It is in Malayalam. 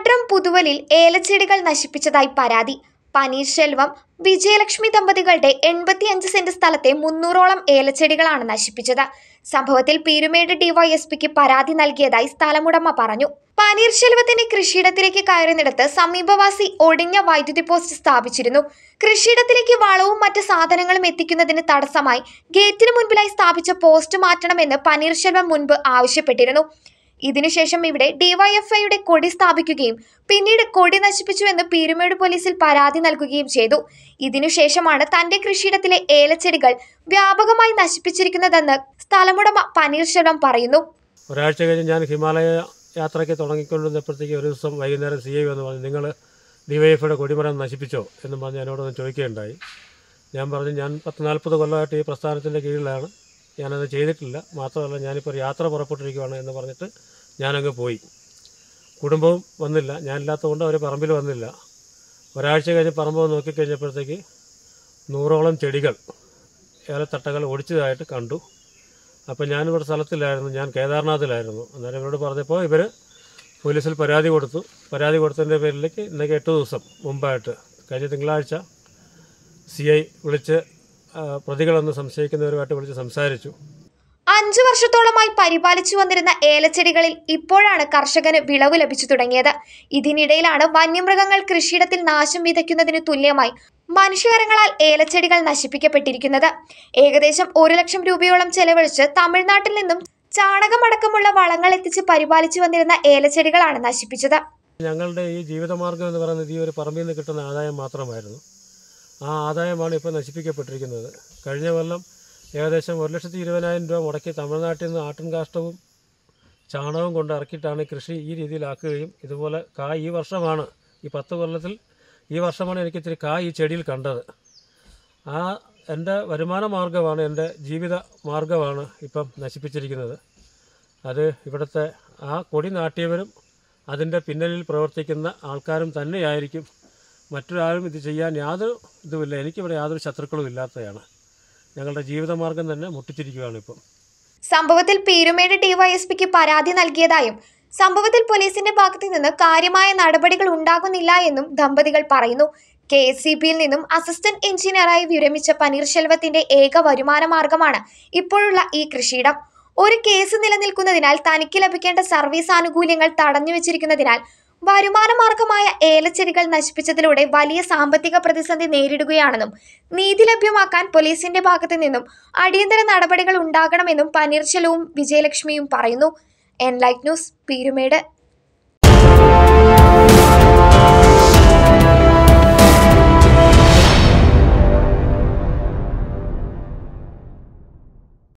ട്രിവാൻഡ്രം പുതുവലിൽ ഏലച്ചെടികൾ നശിപ്പിച്ചതായി പരാതി പനീർശെൽവം വിജയലക്ഷ്മി ദമ്പതികളുടെ എൺപത്തിയഞ്ച് സെന്റ് സ്ഥലത്തെ മുന്നൂറോളം ഏലച്ചെടികളാണ് നശിപ്പിച്ചത് സംഭവത്തിൽ പീരുമേട് ഡിവൈഎസ്പിക്ക് പരാതി നൽകിയതായി സ്ഥലമുടമ പറഞ്ഞു പനീർശെൽവത്തിന്റെ കൃഷിയിടത്തിലേക്ക് കയറുന്നിടത്ത് സമീപവാസി ഒടിഞ്ഞ വൈദ്യുതി പോസ്റ്റ് സ്ഥാപിച്ചിരുന്നു കൃഷിയിടത്തിലേക്ക് വളവും മറ്റ് സാധനങ്ങളും എത്തിക്കുന്നതിന് തടസ്സമായി ഗേറ്റിന് മുൻപിലായി സ്ഥാപിച്ച പോസ്റ്റ് മാറ്റണമെന്ന് പനീർശെൽവം മുൻപ് ആവശ്യപ്പെട്ടിരുന്നു ഇതിനുശേഷം ഇവിടെ ഡിവൈഎഫ്ഐയുടെ കൊടി സ്ഥാപിക്കുകയും പിന്നീട് കൊടി നശിപ്പിച്ചുവെന്ന് പീരുമേട് പോലീസിൽ പരാതി നൽകുകയും ചെയ്തു ഇതിനുശേഷമാണ് തന്റെ കൃഷിയിടത്തിലെ ഏലച്ചെടികൾ വ്യാപകമായി നശിപ്പിച്ചിരിക്കുന്നതെന്ന് സ്ഥലമുടമ പനീർശെൽവം പറയുന്നു ഒരാഴ്ച കഴിഞ്ഞ് ഞാൻ ഹിമാലയ യാത്രയ്ക്ക് തുടങ്ങിക്കൊണ്ടിരുന്നപ്പോഴത്തേക്ക് ഒരു ദിവസം വൈകുന്നേരം സി ഐ വന്ന് പറഞ്ഞു നിങ്ങൾ ഡിവൈഎഫ്ഐയുടെ കൊടിമരം നശിപ്പിച്ചോ എന്ന് പറഞ്ഞ് എന്നോടൊന്ന് ചോദിക്കുകയുണ്ടായി ഞാൻ പറഞ്ഞു ഞാൻ പത്ത് നാൽപ്പത് കൊല്ലമായിട്ട് ഈ പ്രസ്ഥാനത്തിൻ്റെ കീഴിലാണ് ഞാനത് ചെയ്തിട്ടില്ല മാത്രമല്ല ഞാനിപ്പോൾ ഒരു യാത്ര പുറപ്പെട്ടിരിക്കുകയാണ് എന്ന് പറഞ്ഞിട്ട് ഞാനങ്ങ് പോയി കുടുംബവും വന്നില്ല ഞാനില്ലാത്തതുകൊണ്ട് അവർ പറമ്പിൽ വന്നില്ല ഒരാഴ്ച കഴിഞ്ഞ് പറമ്പ് വന്ന് നോക്കിക്കഴിഞ്ഞപ്പോഴത്തേക്ക് നൂറോളം ചെടികൾ ഏലത്തട്ടകൾ ഒടിച്ചതായിട്ട് കണ്ടു അപ്പോൾ ഞാനിവിടെ സ്ഥലത്തില്ലായിരുന്നു ഞാൻ കേദാർനാഥിലായിരുന്നു അന്നേരം ഇവരോട് പറഞ്ഞപ്പോൾ ഇവർ പോലീസിൽ പരാതി കൊടുത്തു പരാതി കൊടുത്തതിൻ്റെ പേരിലേക്ക് ഇന്നേക്ക് എട്ട് ദിവസം മുമ്പായിട്ട് കഴിഞ്ഞ തിങ്കളാഴ്ച സി ഐ വിളിച്ച് ആ, പ്രതികളെന്ന് സംശയിക്കുന്നവരുമായിട്ട് വിളിച്ച് സംസാരിച്ചു അഞ്ചു വർഷത്തോളമായി പരിപാലിച്ചു വന്നിരുന്ന ഏലച്ചെടികളിൽ ഇപ്പോഴാണ് കർഷകന് വിളവ് ലഭിച്ചു തുടങ്ങിയത് ഇതിനിടയിലാണ് വന്യമൃഗങ്ങൾ കൃഷിയിടത്തിൽ നാശം വിതയ്ക്കുന്നതിന് തുല്യമായി മനുഷ്യകരങ്ങളാൽ ഏലച്ചെടികൾ നശിപ്പിക്കപ്പെട്ടിരിക്കുന്നത് ഏകദേശം ഒരു ലക്ഷം രൂപയോളം ചെലവഴിച്ച് തമിഴ്നാട്ടിൽ നിന്നും ചാണകമടക്കമുള്ള വളങ്ങൾ എത്തിച്ച് പരിപാലിച്ചു വന്നിരുന്ന ഏലച്ചെടികളാണ് നശിപ്പിച്ചത് ഞങ്ങളുടെ ഈ ജീവിതമാർഗം എന്ന് പറയുന്നത് ഈ ഒരു പറമ്പിൽ നിന്ന് കിട്ടുന്ന ആദായം മാത്രമായിരുന്നു ആ ആദായമാണ് ഇപ്പോൾ നശിപ്പിക്കപ്പെട്ടിരിക്കുന്നത് കഴിഞ്ഞ കൊല്ലം ഏകദേശം ഒരു ലക്ഷത്തി ഇരുപതിനായിരം രൂപ മുടക്കി തമിഴ്നാട്ടിൽ നിന്ന് ആട്ടിൻ കാഷ്ടവും ചാണകവും കൊണ്ട് ഇറക്കിയിട്ടാണ് കൃഷി ഈ രീതിയിലാക്കുകയും ഇതുപോലെ കായ് ഈ വർഷമാണ് ഈ പത്ത് കൊല്ലത്തിൽ ഈ വർഷമാണ് എനിക്ക് ഇത്തിരി കായ് ഈ ചെടിയിൽ കണ്ടത് ആ എൻ്റെ വരുമാന മാർഗമാണ് എൻ്റെ ജീവിത മാർഗമാണ് ഇപ്പം നശിപ്പിച്ചിരിക്കുന്നത് അത് ഇവിടുത്തെ ആ കൊടി നാട്ടിയവരും അതിൻ്റെ പിന്നലിൽ പ്രവർത്തിക്കുന്ന ആൾക്കാരും തന്നെയായിരിക്കും മറ്റൊരാളും ഇത് ചെയ്യാൻ യാതൊരു ഇതുമില്ല എനിക്കിവിടെ യാതൊരു ശത്രുക്കളും ഇല്ലാത്തതാണ് ഞങ്ങളുടെ ജീവിതമാർഗം തന്നെ മുട്ടിച്ചിരിക്കുകയാണ് ഇപ്പം സംഭവത്തിൽ പീരുമേട് ഡിവൈഎസ്പിക്ക് പരാതി നൽകിയതായും സംഭവത്തിൽ പോലീസിന്റെ ഭാഗത്തു നിന്ന് കാര്യമായ നടപടികൾ ഉണ്ടാകുന്നില്ല എന്നും ദമ്പതികൾ പറയുന്നു കെ എസ് സി ബിയിൽ നിന്നും അസിസ്റ്റന്റ് എഞ്ചിനീയറായി വിരമിച്ച പനീർശെൽവത്തിന്റെ ഏക വരുമാന മാർഗമാണ് ഇപ്പോഴുള്ള ഈ കൃഷിയിടം ഒരു കേസ് നിലനിൽക്കുന്നതിനാൽ തനിക്ക് ലഭിക്കേണ്ട സർവീസ് ആനുകൂല്യങ്ങൾ തടഞ്ഞു വെച്ചിരിക്കുന്നതിനാൽ വരുമാന മാർഗമായ ഏലച്ചെടികൾ നശിപ്പിച്ചതിലൂടെ വലിയ സാമ്പത്തിക പ്രതിസന്ധി നേരിടുകയാണെന്നും നീതി ലഭ്യമാക്കാൻ പോലീസിന്റെ ഭാഗത്തു നിന്നും അടിയന്തര നടപടികൾ ഉണ്ടാകണമെന്നും പനീർശെൽവവും വിജയലക്ഷ്മിയും പറയുന്നു എൻ ലൈറ്റ് ന്യൂസ് പീരുമേട്